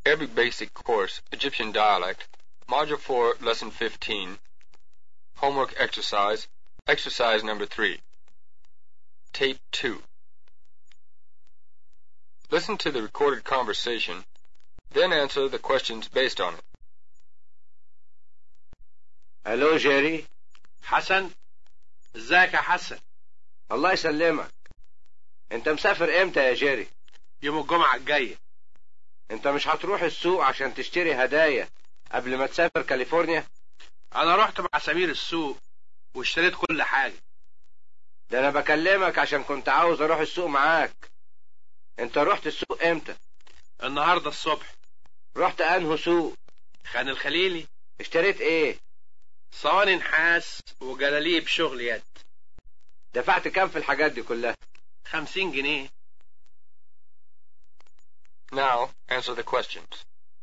Arabic Basic Course, Egyptian Dialect, Module 4, Lesson 15, Homework Exercise, Exercise number 3. Tape 2. Listen to the recorded conversation, then answer the questions based on it. الو جيري حسن ازيك يا حسن الله يسلمك انت مسافر امتى يا جيري يوم الجمعة الجاية انت مش هتروح السوق عشان تشتري هدايا قبل ما تسافر كاليفورنيا انا رحت مع سمير السوق واشتريت كل حاجة ده انا بكلمك عشان كنت عاوز اروح السوق معاك انت رحت السوق امتى النهاردة الصبح رحت انهو سوق خان الخليلي اشتريت ايه صواني نحاس وجلاليب شغل يد دفعت كام في الحاجات دي كلها خمسين جنيه Now, answer the questions.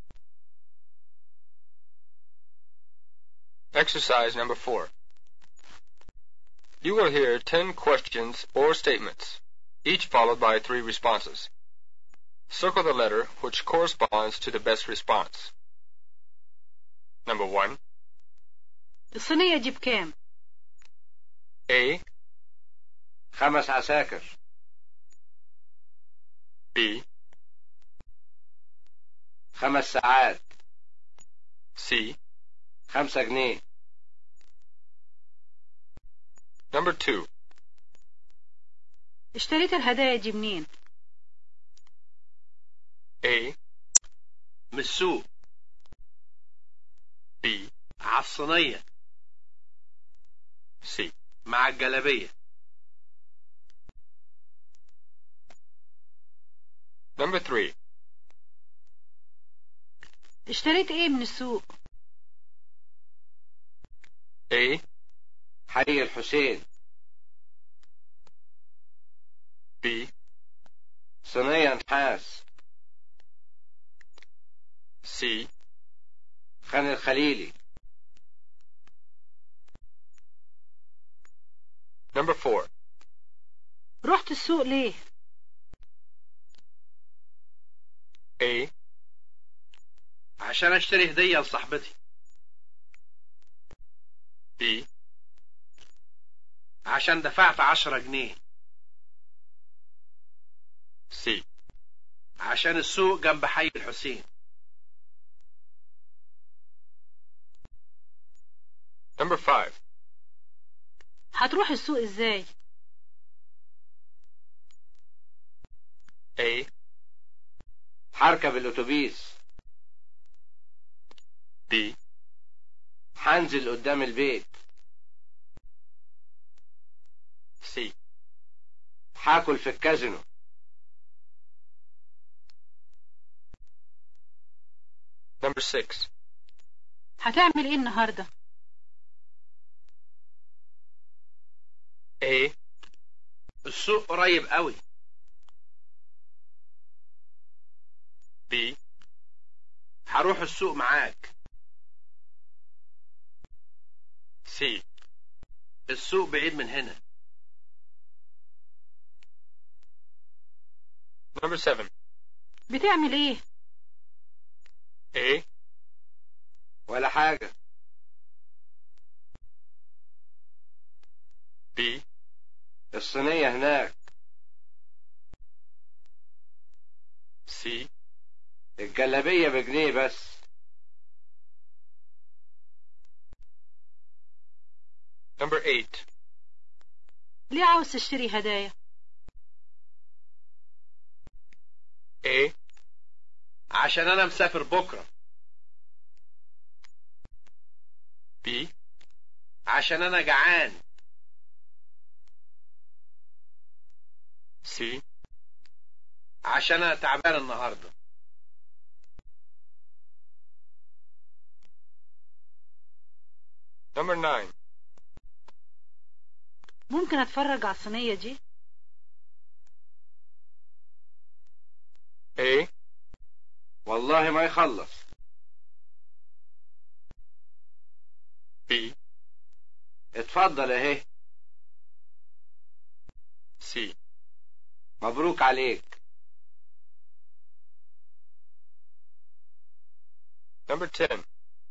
Exercise number 4. You will hear 10 questions or statements, each followed by three responses. Circle the letter which corresponds to the best response. Number 1. الصينية دي بكام؟ A, خمس عساكر B, خمس ساعات C. خمسة جنيه Number 2. اشتريت الهدايا دي منين؟ A, من السوق B, على الصينية C. مع الجلابية Number 3. اشتريت ايه من السوق؟ A, حي الحسين B, صينية نحاس C. خان الخليلي Number 4. رحت السوق ليه؟ A, عشان اشتري هدية لصاحبتي B, عشان دفعت عشرة جنيه C. عشان السوق جنب حي الحسين Number 5. هتروح السوق ازاي؟ A, هركب الاتوبيس B, هنزل قدام البيت C. هاكل في الكازينو Number 6. هتعمل ايه النهاردة؟ A, السوق قريب قوي B, هروح السوق معاك C. السوق بعيد من هنا Number 7. بتعمل ايه؟ A, ولا حاجة B, الصينية هناك C. الجلابية بجنيه بس Number 8. ليه عاوز تشتري هدايا؟ A, عشان انا مسافر بكرة B, عشان انا جعان C. عشان انا تعبان النهارده Number 9. ممكن اتفرج على الصينية دي؟ A, والله ما يخلص B, اتفضل اهي C. مبروك عليك Number 10.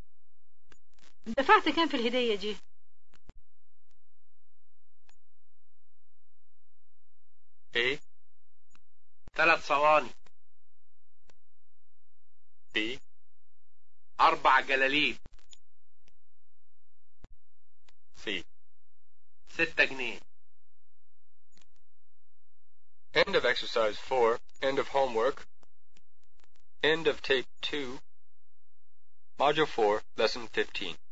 دفعت كام في الهدية دي A, ثلاث صواني B, أربع جلاليب C. ستة جنيه End of exercise 4. End of homework. End of tape 2. Module 4, lesson 15.